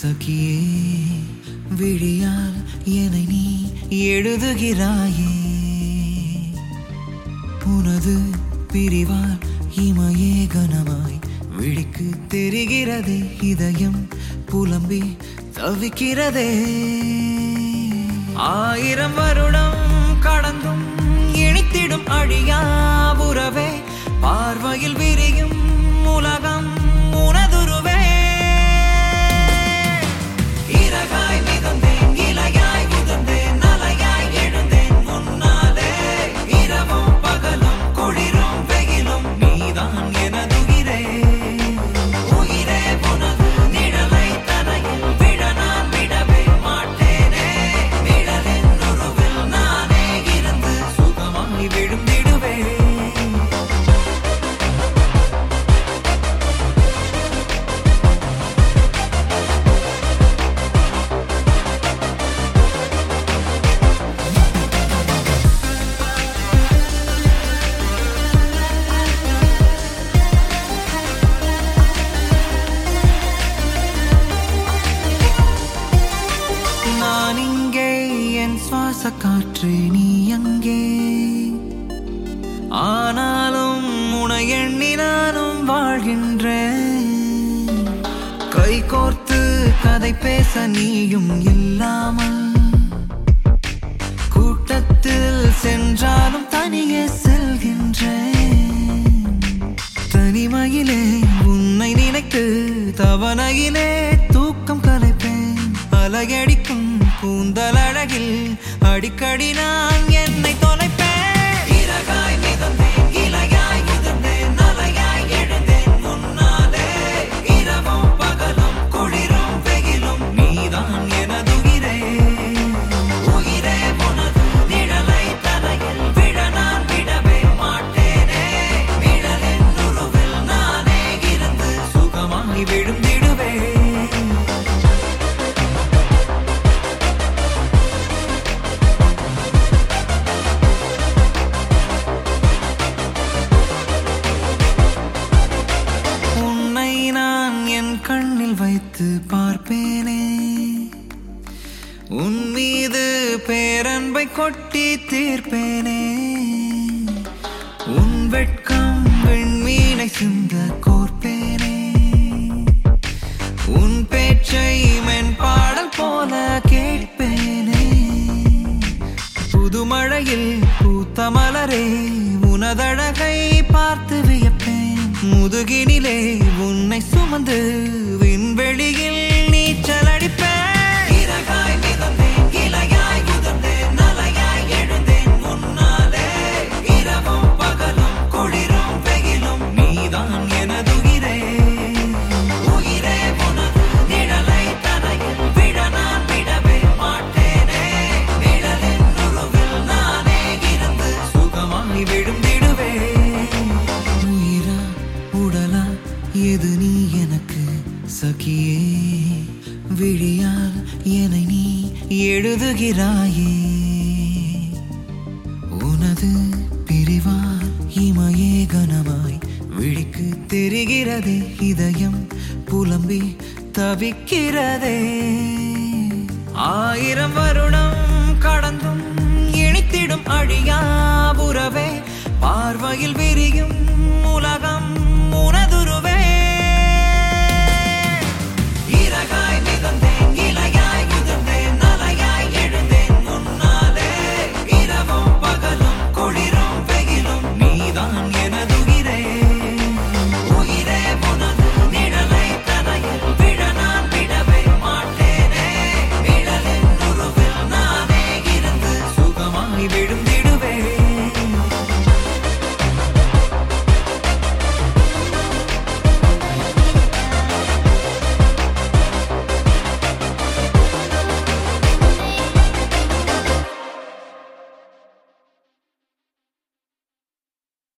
சகியே விழியால் என்னை நீ எழுதுகிறாயே உனது பிரிவால் இமையே கனமாய் விழிக்கு தெரிகிறதே இதயம் புலம்பி தவிக்கிறதே ஆயிரம் வருடம் கடந்தும் இனித்திடும் அழியா உறவே பார்வையில் விரியும் உலகம் உனதுருவே இறகாய் மிதந்தேன் இலையாய் உதிர்ந்தேன் அலையாய் எழுந்தேன் முன்னாலே இரவும் பகலும் குளிரும் வெயிலும் நீதான் எனதுயிரே உயிரே உனது நிழலை தரையில் விழ நான் விடவே மாட்டேனே நிழலின் உருவில் நானே இருந்து சுகமாய் விழுந்திடுவேன் நான் இங்கே என் சுவாச காற்று நீ அங்கே ஆனாலும் உனை எண்ணி நானும் வாழ்கின்றேன் கை கோர்த்து கதை பேச நீயும் இல்லாமல் கூட்டத்தில் சென்றாலும் தனியே செல்கின்றேன் தனிமையிலே உன்னை நினைத்து தவணையிலே தூக்கம் கலைப்பேன் அலையடிக்கும் கூந்தல் அழகில் அடிக்கடி நான் என்னை தொலைப்பேன் இறகாய் மிதந்தேன் இலையாய் உதிர்ந்தேன் அலையாய் எழுந்தேன் முன்னாலே இரவும் பகலும் குளிரும் வெயிலும் நீதான் எனதுயிரே உயிரே உனது நிழலை தரையில் விழ நான் விடவே மாட்டேனே நிழலின் உருவில் நானே இருந்து சுகமாய் விழுந்திடுவேன் உன்னை நான் என் கண்ணில் வைத்து பார்ப்பேனே உன் மீது பேரன்பை கொட்டி தீர்ப்பேனே உன் வெட்கம் வெண்மீனை சிந்த கோர்ப்பேனே உன் பேச்சை மென் பாடல் போல கேட்பேனே புதுமழையில் பூத்த மலரே உனதழகை பார்த்து வியப்பேன் முதுகினிலே உன்னை சுமந்து விண்வெளியில் நீச்சல் அடிப்பேன் இறகாய் மிதந்தேன் இலையாய் உதிர்ந்தேன் அலையாய் எழுந்தேன் முன்னாலே இரவும் பகலும் குளிரும் வெயிலும் நீதான் எனதுயிரே உயிரே உனது நிழலை தரையில் விழ நான் விடவே மாட்டேனே நிழலின் உருவில் நானே இருந்து சுகமாய் விழுந்திடுவேன் உயிரா உடலா எது நீ எனக்கு சகியே விழியால் என்னை நீ எழுதுகிறாயே உனது பிரிவால் இமையே கனமாய் விழிக்கு தெரிகிறதே இதயம் புலம்பி தவிக்கிறதே